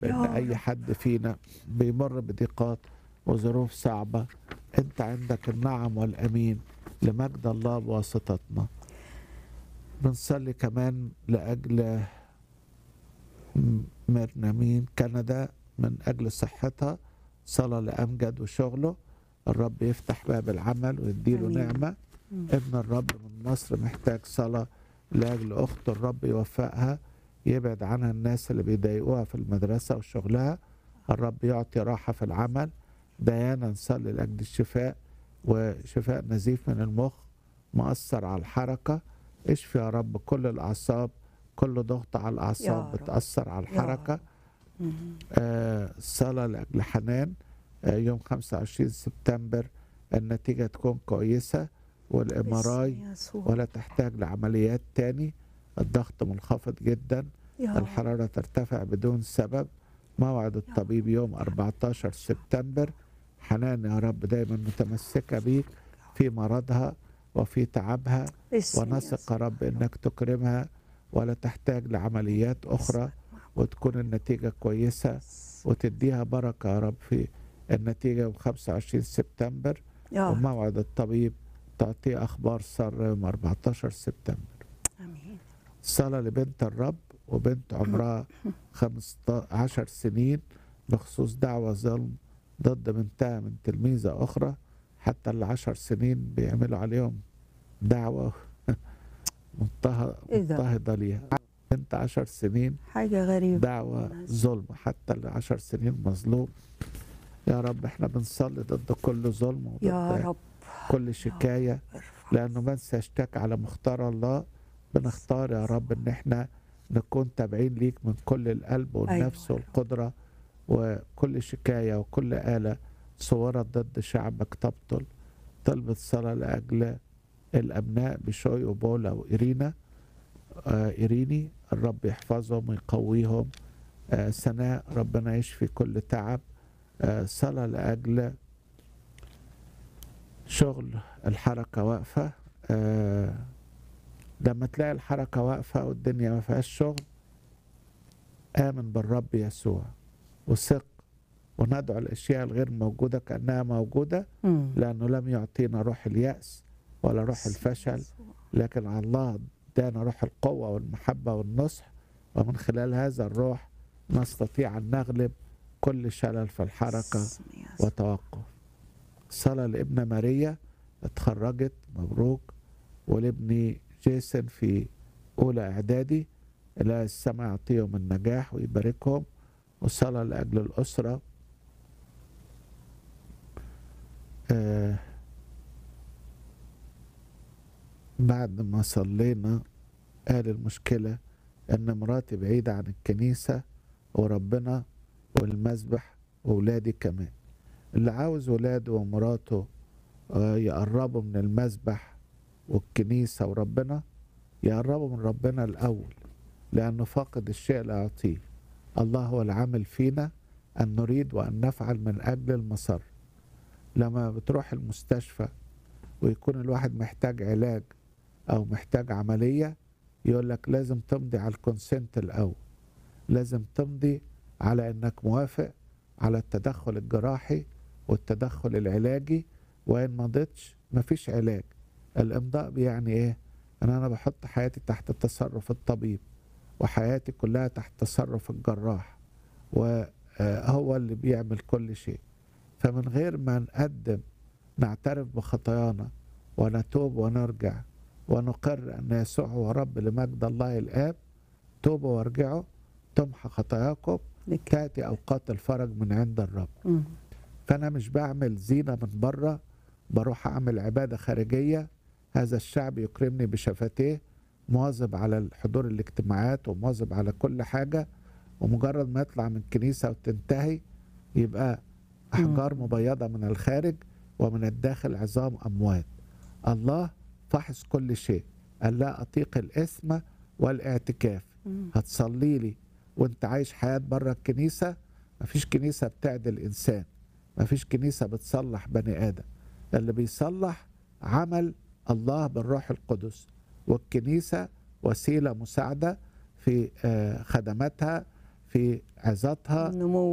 بان يا اي رب. حد فينا بيمر بضيقات وظروف صعبه انت عندك النعم والامين لمجد الله بواسطتنا بنصلي كمان لاجل م- مرنمين كندا من اجل صحتها صلاه لامجد وشغله الرب يفتح باب العمل ويديله آمين. نعمه مم. ابن الرب من مصر محتاج صلاة لأجل أخته الرب يوفقها يبعد عنها الناس اللي بيضايقوها في المدرسة وشغلها الرب يعطي راحة في العمل ديانا نصلي لأجل الشفاء وشفاء نزيف من المخ مؤثر على الحركة اشفي يا رب كل الأعصاب كل ضغط على يا الأعصاب رب. بتأثر على يا الحركة رب. مم. آه، صلاة لأجل حنان آه، يوم 25 سبتمبر النتيجة تكون كويسة والإمراي باسم يسوع. ولا تحتاج لعمليات تاني الضغط منخفض جدا يا رب. الحرارة ترتفع بدون سبب موعد الطبيب يوم 14 سبتمبر حنان يا رب دايما متمسكة بيك في مرضها وفي تعبها باسم ونثق يسوع. يا رب انك تكرمها ولا تحتاج لعمليات اخرى وتكون النتيجة كويسة وتديها بركة يا رب في النتيجة يوم 25 سبتمبر يا رب. وموعد الطبيب تعطيه أخبار سارة يوم 14 سبتمبر امين صلاة لبنت الرب وبنت عمرها 15 سنين بخصوص دعوة ظلم ضد بنتها من تلميذة أخرى حتى العشر سنين بيعملوا عليهم دعوة مضطه- إيه ده؟ مضطهدة ليها بنت عشر سنين حاجه غريبه دعوة ظلم حتى العشر سنين مظلوم يا رب احنا بنصلي ضد كل ظلم يا وضد رب كل شكاية ارفع. لأنه من سيشتكي على مختار الله بنختار يا رب إن احنا نكون تابعين ليك من كل القلب والنفس أيوة. والقدرة وكل شكاية وكل آلة صورت ضد شعبك تبطل طلبت صلاة لأجل الأبناء بشوي وبولا وإيرينا آه إيريني الرب يحفظهم ويقويهم آه سناء ربنا يشفي كل تعب آه صلاة لأجل شغل الحركة واقفة آه لما تلاقي الحركة واقفة والدنيا ما فيهاش شغل آمن بالرب يسوع وثق وندعو الأشياء الغير موجودة كأنها موجودة مم. لأنه لم يعطينا روح اليأس ولا روح الفشل لكن الله ادانا روح القوة والمحبة والنصح ومن خلال هذا الروح نستطيع أن نغلب كل شلل في الحركة باسم يسوع. وتوقف صلاة لابنة ماريا اتخرجت مبروك ولابني جيسون في أولى إعدادي إلى السماء يعطيهم النجاح ويباركهم وصلاة لأجل الأسرة آه بعد ما صلينا قال المشكلة إن مراتي بعيدة عن الكنيسة وربنا والمسبح وولادي كمان اللي عاوز ولاده ومراته آه، يقربوا من المسبح والكنيسة وربنا يقربوا من ربنا الأول لأنه فاقد الشيء لا يعطيه الله هو العامل فينا أن نريد وأن نفعل من أجل المسر لما بتروح المستشفى ويكون الواحد محتاج علاج أو محتاج عملية يقول لك لازم تمضي على الكونسنت الأول لازم تمضي على أنك موافق على التدخل الجراحي والتدخل العلاجي وإن مضيتش مفيش علاج الإمضاء بيعني إيه؟ أن أنا بحط حياتي تحت تصرف الطبيب وحياتي كلها تحت تصرف الجراح وهو اللي بيعمل كل شيء فمن غير ما نقدم نعترف بخطايانا ونتوب ونرجع ونقر أن يسوع هو رب لمجد الله الآب توبوا وارجعوا تمحى خطاياكم لك. تأتي أوقات الفرج من عند الرب مم. فأنا مش بعمل زينة من بره بروح أعمل عبادة خارجية هذا الشعب يكرمني بشفتيه مواظب على الحضور الاجتماعات ومواظب على كل حاجة ومجرد ما يطلع من الكنيسة وتنتهي يبقى أحجار مبيضة من الخارج ومن الداخل عظام أموات الله فحص كل شيء قال لا أطيق الإثم والاعتكاف مم. هتصلي لي وانت عايش حياة بره الكنيسة مفيش كنيسة بتعدل إنسان مفيش كنيسة بتصلح بني آدم اللي بيصلح عمل الله بالروح القدس والكنيسة وسيلة مساعدة في آه، خدماتها في عظاتها النمو